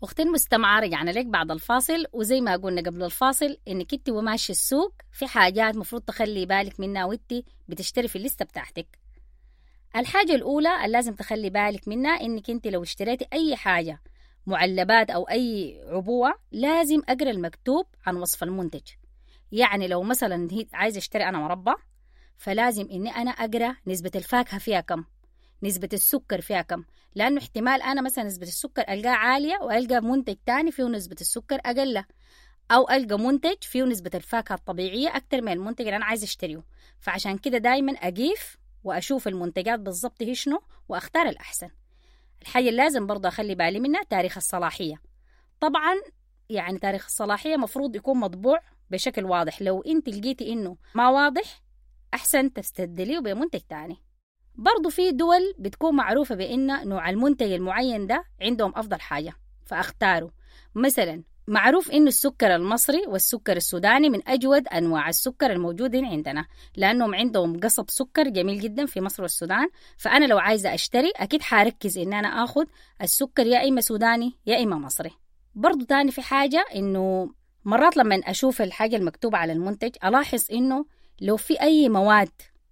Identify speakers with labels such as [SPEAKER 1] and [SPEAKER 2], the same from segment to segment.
[SPEAKER 1] أختي المستمعة رجعنا لك بعد الفاصل وزي ما قلنا قبل الفاصل إنك أنت وماشي السوق في حاجات مفروض تخلي بالك منها وأنت بتشتري في الليستة بتاعتك الحاجة الأولى اللي لازم تخلي بالك منها إنك أنت لو اشتريتي أي حاجة معلبات أو أي عبوة لازم أقرأ المكتوب عن وصف المنتج يعني لو مثلا هي عايزة اشتري أنا مربى فلازم إني أنا أقرأ نسبة الفاكهة فيها كم نسبة السكر فيها كم لأنه احتمال أنا مثلا نسبة السكر ألقاها عالية وألقى منتج تاني فيه نسبة السكر أقل أو ألقى منتج فيه نسبة الفاكهة الطبيعية أكتر من المنتج اللي أنا عايزة أشتريه فعشان كده دايما أقيف وأشوف المنتجات بالضبط هي شنو وأختار الأحسن الحاجة اللي لازم برضه أخلي بالي منها تاريخ الصلاحية طبعا يعني تاريخ الصلاحية مفروض يكون مطبوع بشكل واضح لو انت لقيتي انه ما واضح احسن تستبدليه بمنتج تاني برضو في دول بتكون معروفة بأن نوع المنتج المعين ده عندهم أفضل حاجة فأختاره مثلا معروف إنه السكر المصري والسكر السوداني من أجود أنواع السكر الموجودين عندنا لأنهم عندهم قصب سكر جميل جدا في مصر والسودان فأنا لو عايزة أشتري أكيد حاركز إن أنا آخد السكر يا إما سوداني يا إما مصري برضو تاني في حاجة إنه مرات لما أشوف الحاجة المكتوبة على المنتج ألاحظ إنه لو في أي مواد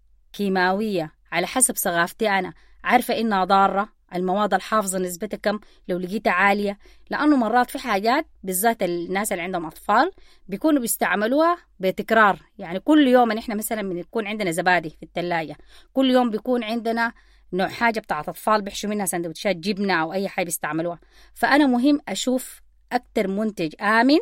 [SPEAKER 1] كيماوية على حسب ثقافتي أنا عارفة إنها ضارة المواد الحافظة نسبتها كم لو لقيتها عالية لأنه مرات في حاجات بالذات الناس اللي عندهم أطفال بيكونوا بيستعملوها بتكرار يعني كل يوم إحنا مثلا بنكون عندنا زبادي في الثلاجة كل يوم بيكون عندنا نوع حاجة بتاعت أطفال بيحشوا منها سندوتشات جبنة أو أي حاجة بيستعملوها فأنا مهم أشوف أكتر منتج آمن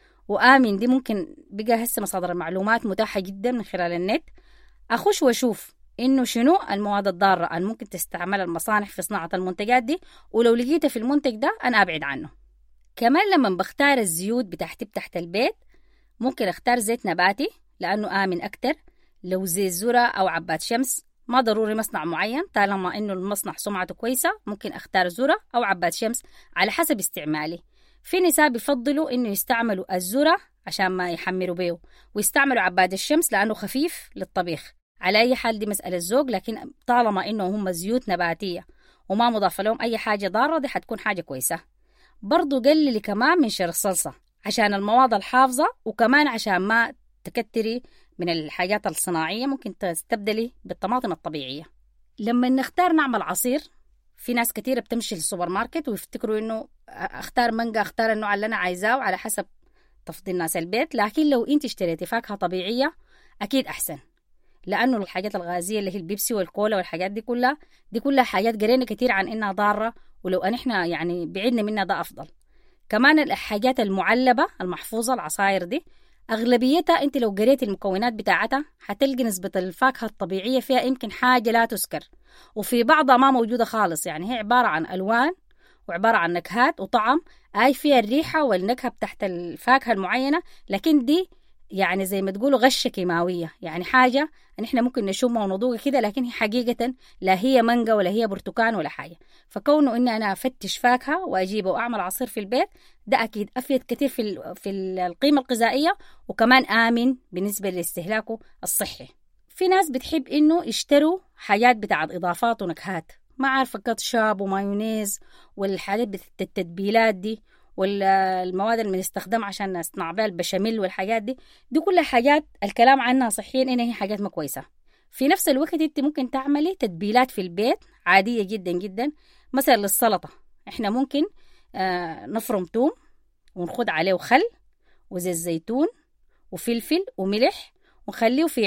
[SPEAKER 1] وآمن دي ممكن بقى هسه مصادر المعلومات متاحة جدا من خلال النت أخش وأشوف إنه شنو المواد الضارة اللي ممكن تستعملها المصانع في صناعة المنتجات دي ولو لقيتها في المنتج ده أنا أبعد عنه كمان لما بختار الزيوت بتاعتي تحت البيت ممكن أختار زيت نباتي لأنه آمن أكتر لو زيت ذرة أو عباد شمس ما ضروري مصنع معين طالما إنه المصنع سمعته كويسة ممكن أختار ذرة أو عباد شمس على حسب استعمالي في نساء بيفضلوا إنه يستعملوا الذرة عشان ما يحمروا بيه ويستعملوا عباد الشمس لأنه خفيف للطبيخ على أي حال دي مسألة ذوق لكن طالما إنه هم زيوت نباتية وما مضاف لهم أي حاجة ضارة دي حتكون حاجة كويسة برضو قللي كمان من شر الصلصة عشان المواد الحافظة وكمان عشان ما تكتري من الحاجات الصناعية ممكن تستبدلي بالطماطم الطبيعية لما نختار نعمل عصير في ناس كتيرة بتمشي للسوبر ماركت ويفتكروا إنه أختار مانجا أختار النوع اللي أنا عايزاه على حسب تفضيل ناس البيت لكن لو أنت اشتريتي فاكهة طبيعية أكيد أحسن لانه الحاجات الغازيه اللي هي البيبسي والكولا والحاجات دي كلها دي كلها حاجات قرينا كتير عن انها ضاره ولو ان احنا يعني بعدنا منها ده افضل كمان الحاجات المعلبه المحفوظه العصاير دي اغلبيتها انت لو قريت المكونات بتاعتها حتلقي نسبه الفاكهه الطبيعيه فيها يمكن حاجه لا تذكر وفي بعضها ما موجوده خالص يعني هي عباره عن الوان وعباره عن نكهات وطعم اي فيها الريحه والنكهه بتاعت الفاكهه المعينه لكن دي يعني زي ما تقولوا غشة كيماوية يعني حاجة ان احنا ممكن نشمها ونضوقها كده لكن هي حقيقة لا هي مانجا ولا هي برتقان ولا حاجة فكونه اني انا افتش فاكهة واجيبه واعمل عصير في البيت ده اكيد افيد كثير في في القيمة الغذائية وكمان امن بالنسبة لاستهلاكه الصحي في ناس بتحب انه يشتروا حاجات بتاعت اضافات ونكهات ما عارفة كاتشاب ومايونيز والحاجات بتاعت التتبيلات دي والمواد اللي بنستخدمها عشان نصنع بها البشاميل والحاجات دي دي كلها حاجات الكلام عنها صحيا انها هي حاجات ما كويسه في نفس الوقت انت ممكن تعملي تتبيلات في البيت عاديه جدا جدا مثلا للسلطه احنا ممكن آه نفرم توم ونخد عليه خل وزيت زيتون وفلفل وملح ونخليه في